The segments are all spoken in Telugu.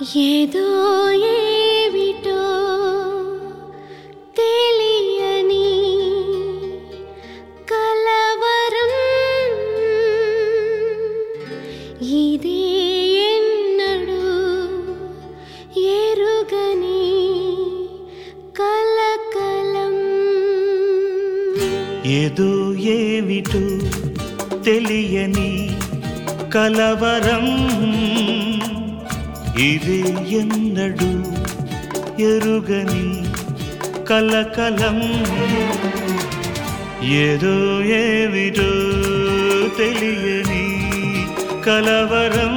ఏదో ఏమిటో తెలియని కలవరం ఇదే ఎన్నడు ఎరుగని కలకలం ఏదో ఏమిటో తెలియని కలవరం ఇది ఎన్నడు ఎరుగని కలకలం ఏదో ఏమిటో తెలియని కలవరం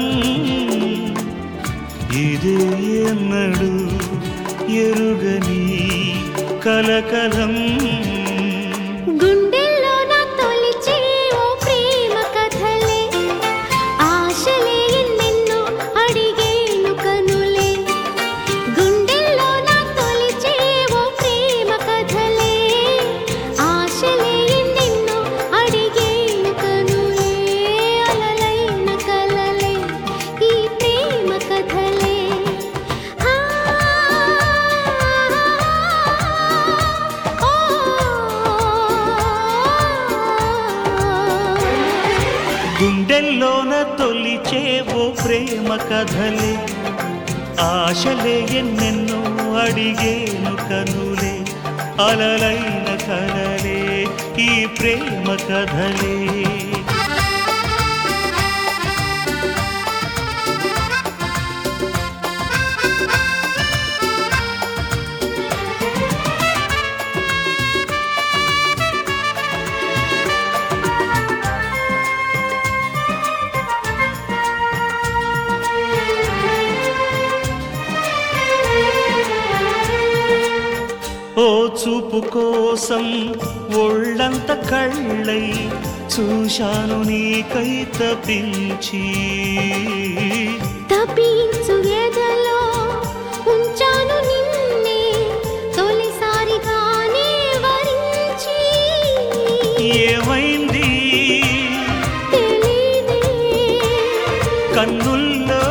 ఇది ఎన్నడు ఎరుగని కలకలం గుండెల్లో నా తొలిచే ఓ ప్రేమ కథలే ఆశలే ఎన్నెన్నో అడిగేను కనులే గుండెల్లో నా తొలిచే ఓ ప్రేమ కథలే ఆశలే ఎన్నెన్నో అడిగేను కనులే అలలైన కలలే ఈ ప్రేమ కథలే ఆ గుండెల్లోన తొలిచేవో ప్రేమ కథలే ఆశలే ఎన్నెన్నో అడిగేను కనులే అలలైన కలలే ఈ ప్రేమ కథలే ఓ చూపు కోసం ఒళ్ళంత కళ్ళై చూశాను నీకై తపించి తపించు ఎదలో ఉంచాను నిన్నే తొలిసారిగానే వరించి ఏమైంది తెలీదే కన్నుల్లో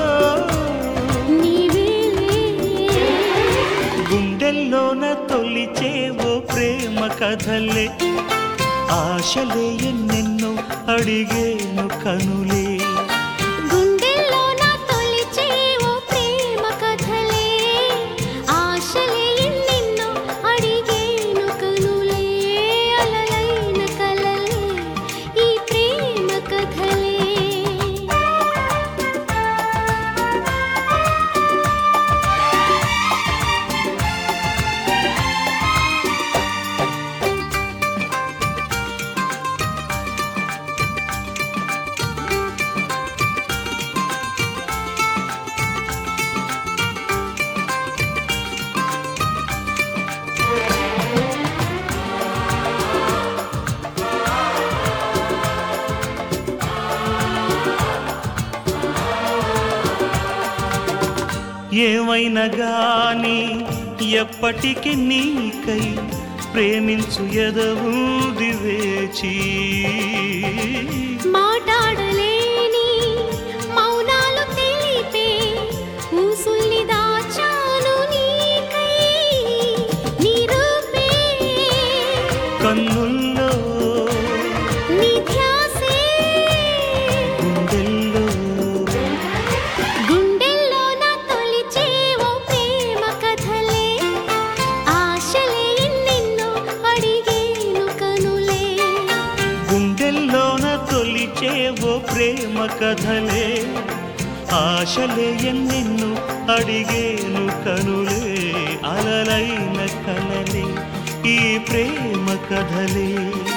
నీవేలే గుండెల్లోన తొలిచేవో ప్రేమ కథలే ఆశలే ఎన్నెన్నో అడిగేను కనులే గుండెల్లో నా తొలిచే ఓ ప్రేమ కథలే ఆశలే ఎన్నెన్నో అడిగేను కనులే అలలైన కలలే ఈ ప్రేమ కథలే ఏమైనా గాని ఎప్పటికి నీకై ప్రేమించు ఎదవుది వేచి మాట్లాడలేని మౌనాలు తెలిపే ఊసుల్ని దాచాను నీకై నీ రూపే కన్నుల్లో నీ ధ్యాసే గుండెల్లో గుండెల్లో నా తొలిచే ఓ ప్రేమ కథలే ఆశలే ఎన్నెన్నో అడిగేను కనులే గుండెల్లోన తొలిచేవో ప్రేమ కథలే ఆశలే ఎన్నెన్ను అడిగేను కనులే అలలైన కలలే ఈ ప్రేమ కథలే